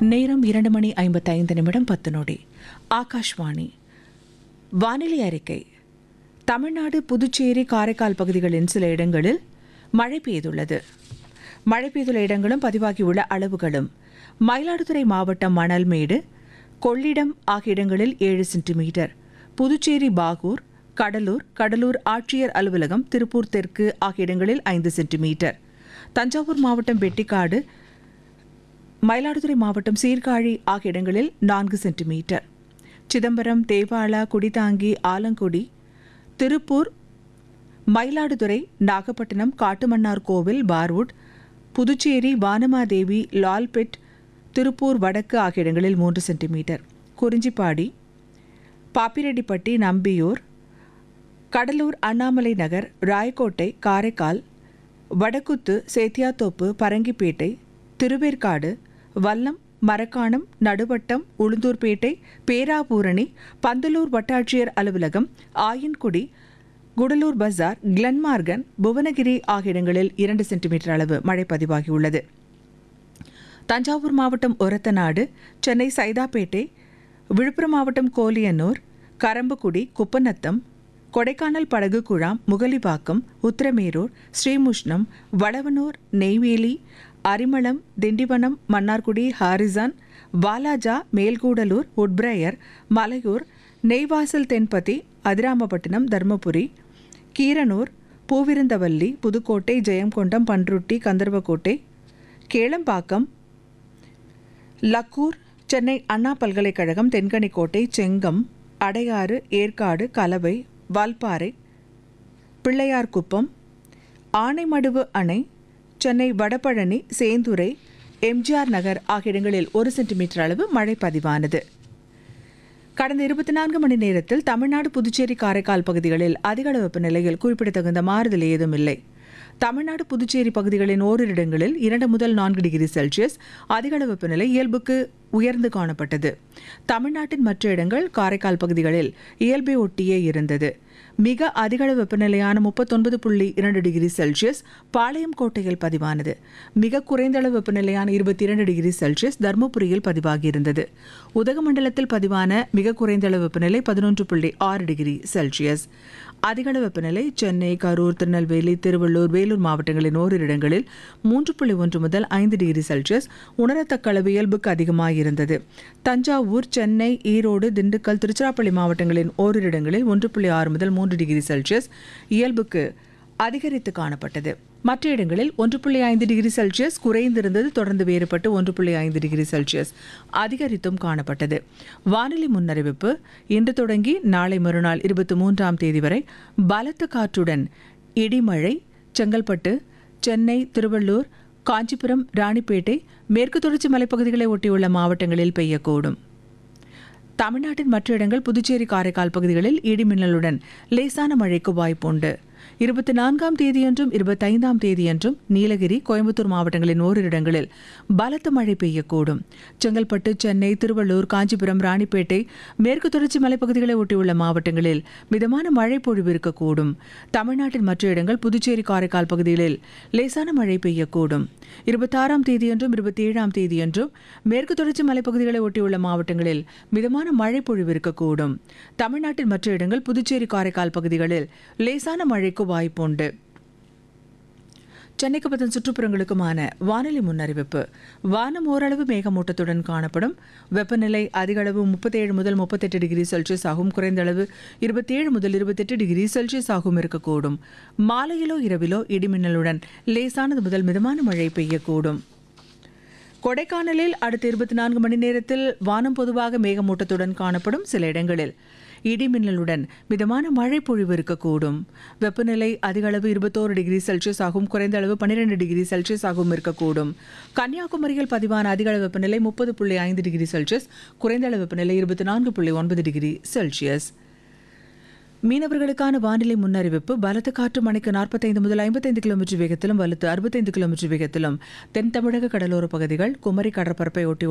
நேரம் இரண்டு மணி ஐம்பத்தைந்து நிமிடம் பத்து நொடி ஆகாஷ்வாணி வானிலை அறிக்கை தமிழ்நாடு புதுச்சேரி காரைக்கால் பகுதிகளின் சில இடங்களில் மழை பெய்துள்ளது மழை பெய்துள்ள இடங்களும் பதிவாகியுள்ள அளவுகளும் மயிலாடுதுறை மாவட்டம் மணல்மேடு கொள்ளிடம் ஆகிய இடங்களில் ஏழு சென்டிமீட்டர் புதுச்சேரி பாகூர் கடலூர் கடலூர் ஆட்சியர் அலுவலகம் திருப்பூர் தெற்கு ஆகிய இடங்களில் ஐந்து சென்டிமீட்டர் தஞ்சாவூர் மாவட்டம் வெட்டிக்காடு மயிலாடுதுறை மாவட்டம் சீர்காழி ஆகிய இடங்களில் நான்கு சென்டிமீட்டர் சிதம்பரம் தேவாலா குடிதாங்கி ஆலங்குடி திருப்பூர் மயிலாடுதுறை நாகப்பட்டினம் காட்டுமன்னார் கோவில் பார்வுட் புதுச்சேரி வானமாதேவி லால்பெட் திருப்பூர் வடக்கு ஆகிய இடங்களில் மூன்று சென்டிமீட்டர் குறிஞ்சிப்பாடி பாப்பிரெட்டிப்பட்டி நம்பியூர் கடலூர் அண்ணாமலை நகர் ராயக்கோட்டை காரைக்கால் வடக்குத்து சேத்தியாத்தோப்பு பரங்கிப்பேட்டை திருவேற்காடு வல்லம் மரக்காணம் நடுவட்டம் உளுந்தூர்பேட்டை பேராபூரணி பந்தலூர் வட்டாட்சியர் அலுவலகம் ஆயன்குடி குடலூர் பஜார் கிளன்மார்கன் புவனகிரி ஆகிய இடங்களில் இரண்டு சென்டிமீட்டர் அளவு மழை பதிவாகியுள்ளது தஞ்சாவூர் மாவட்டம் ஒரத்தநாடு சென்னை சைதாப்பேட்டை விழுப்புரம் மாவட்டம் கோலியனூர் கரம்பக்குடி குப்பநத்தம் கொடைக்கானல் படகு குழாம் முகலிவாக்கம் உத்திரமேரூர் ஸ்ரீமுஷ்ணம் வளவனூர் நெய்வேலி அரிமளம் திண்டிவனம் மன்னார்குடி ஹாரிசான் வாலாஜா மேல்கூடலூர் உட்பிரையர் மலையூர் நெய்வாசல் தென்பதி அதிராமப்பட்டினம் தர்மபுரி கீரனூர் பூவிருந்தவல்லி புதுக்கோட்டை ஜெயங்கொண்டம் பன்ருட்டி கந்தர்வக்கோட்டை கேளம்பாக்கம் லக்கூர் சென்னை அண்ணா பல்கலைக்கழகம் தென்கனிக்கோட்டை செங்கம் அடையாறு ஏற்காடு கலவை வால்பாறை பிள்ளையார்குப்பம் ஆனைமடுவு அணை சென்னை வடபழனி சேந்துரை எம்ஜிஆர் நகர் ஆகிய இடங்களில் ஒரு சென்டிமீட்டர் அளவு மழை பதிவானது கடந்த இருபத்தி நான்கு மணி நேரத்தில் தமிழ்நாடு புதுச்சேரி காரைக்கால் பகுதிகளில் அதிக அளவு வெப்பநிலையில் குறிப்பிடத்தகுந்த மாறுதல் ஏதும் இல்லை தமிழ்நாடு புதுச்சேரி பகுதிகளின் ஓரிரு இடங்களில் இரண்டு முதல் நான்கு டிகிரி செல்சியஸ் அதிக அளவு வெப்பநிலை இயல்புக்கு உயர்ந்து காணப்பட்டது தமிழ்நாட்டின் மற்ற இடங்கள் காரைக்கால் பகுதிகளில் இயல்பை ஒட்டியே இருந்தது மிக அதிக அளவு வெப்பநிலையான முப்பத்தொன்பது புள்ளி இரண்டு டிகிரி செல்சியஸ் பாளையம் கோட்டையில் பதிவானது மிக குறைந்த அளவு வெப்பநிலையான இருபத்தி இரண்டு டிகிரி செல்சியஸ் தருமபுரியில் பதிவாகியிருந்தது உதகமண்டலத்தில் பதிவான மிக குறைந்த அளவு வெப்பநிலை பதினொன்று புள்ளி ஆறு டிகிரி செல்சியஸ் அதிக அளவு வெப்பநிலை சென்னை கரூர் திருநெல்வேலி திருவள்ளூர் வேலூர் மாவட்டங்களின் ஓரிரு இடங்களில் மூன்று புள்ளி ஒன்று முதல் ஐந்து டிகிரி செல்சியஸ் உணரத்தக்க அளவு இயல்புக்கு அதிகமாக இருந்தது தஞ்சாவூர் சென்னை ஈரோடு திண்டுக்கல் திருச்சிராப்பள்ளி மாவட்டங்களின் ஓரிரு இடங்களில் ஒன்று புள்ளி ஆறு முதல் மூன்று டிகிரி செல்சியஸ் இயல்புக்கு அதிகரித்து காணப்பட்டது மற்ற இடங்களில் ஒன்று புள்ளி ஐந்து டிகிரி செல்சியஸ் குறைந்திருந்தது தொடர்ந்து வேறுபட்டு ஒன்று புள்ளி ஐந்து டிகிரி செல்சியஸ் அதிகரித்தும் காணப்பட்டது வானிலை முன்னறிவிப்பு இன்று தொடங்கி நாளை மறுநாள் இருபத்தி மூன்றாம் தேதி வரை பலத்த காற்றுடன் இடிமழை செங்கல்பட்டு சென்னை திருவள்ளூர் காஞ்சிபுரம் ராணிப்பேட்டை மேற்கு தொடர்ச்சி மலைப்பகுதிகளை ஒட்டியுள்ள மாவட்டங்களில் பெய்யக்கூடும் தமிழ்நாட்டின் மற்ற இடங்கள் புதுச்சேரி காரைக்கால் பகுதிகளில் இடிமின்னலுடன் லேசான மழைக்கு வாய்ப்புண்டு இருபத்தி நான்காம் தேதியன்றும் இருபத்தைந்தாம் தேதியன்றும் நீலகிரி கோயம்புத்தூர் மாவட்டங்களின் ஓரிரு இடங்களில் பலத்த மழை பெய்யக்கூடும் செங்கல்பட்டு சென்னை திருவள்ளூர் காஞ்சிபுரம் ராணிப்பேட்டை மேற்கு தொடர்ச்சி மலைப்பகுதிகளை ஒட்டியுள்ள மாவட்டங்களில் மிதமான மழை பொழிவு இருக்கக்கூடும் தமிழ்நாட்டின் மற்ற இடங்கள் புதுச்சேரி காரைக்கால் பகுதிகளில் லேசான மழை பெய்யக்கூடும் இருபத்தாறாம் தேதியன்றும் இருபத்தி ஏழாம் தேதியன்றும் மேற்கு தொடர்ச்சி மலைப்பகுதிகளை ஒட்டியுள்ள மாவட்டங்களில் மிதமான மழை பொழிவு இருக்கக்கூடும் தமிழ்நாட்டின் மற்ற இடங்கள் புதுச்சேரி காரைக்கால் பகுதிகளில் லேசான மழைக்கு வாய்ப்புண்டு சென்னைக்கு பத்தின் சுற்றுப்புறங்களுக்குமான வானிலை முன்னறிவிப்பு வானம் ஓரளவு மேகமூட்டத்துடன் காணப்படும் வெப்பநிலை அதிக அளவு முப்பத்தேழு முதல் முப்பத்தெட்டு டிகிரி செல்சியஸ் ஆகும் குறைந்த அளவு இருபத்தேழு முதல் இருபத்தெட்டு டிகிரி செல்சியஸ் ஆகும் இருக்கக்கூடும் மாலையிலோ இரவிலோ இடிமின்னலுடன் லேசானது முதல் மிதமான மழை பெய்யக்கூடும் கொடைக்கானலில் அடுத்த இருபத்தி நான்கு மணி நேரத்தில் வானம் பொதுவாக மேகமூட்டத்துடன் காணப்படும் சில இடங்களில் இடிமின்னலுடன் மிதமான மழை பொழிவு இருக்கக்கூடும் வெப்பநிலை அதிக அளவு இருபத்தோரு டிகிரி செல்சியஸ் ஆகும் குறைந்த அளவு பன்னிரெண்டு டிகிரி செல்சியஸ் ஆகும் இருக்கக்கூடும் கன்னியாகுமரியில் பதிவான அதிக அளவு வெப்பநிலை முப்பது புள்ளி ஐந்து டிகிரி செல்சியஸ் குறைந்த அளவு வெப்பநிலை இருபத்தி நான்கு புள்ளி ஒன்பது டிகிரி செல்சியஸ் மீனவர்களுக்கான வானிலை முன்னறிவிப்பு பலத்த காற்று மணிக்கு நாற்பத்தைந்து முதல் ஐம்பத்தைந்து கிலோமீட்டர் வேகத்திலும் வலுத்து அறுபத்தைந்து கிலோமீட்டர் வேகத்திலும் தென் தமிழக கடலோர பகுதிகள் குமரி கடற்பரப்பை ஒட்டி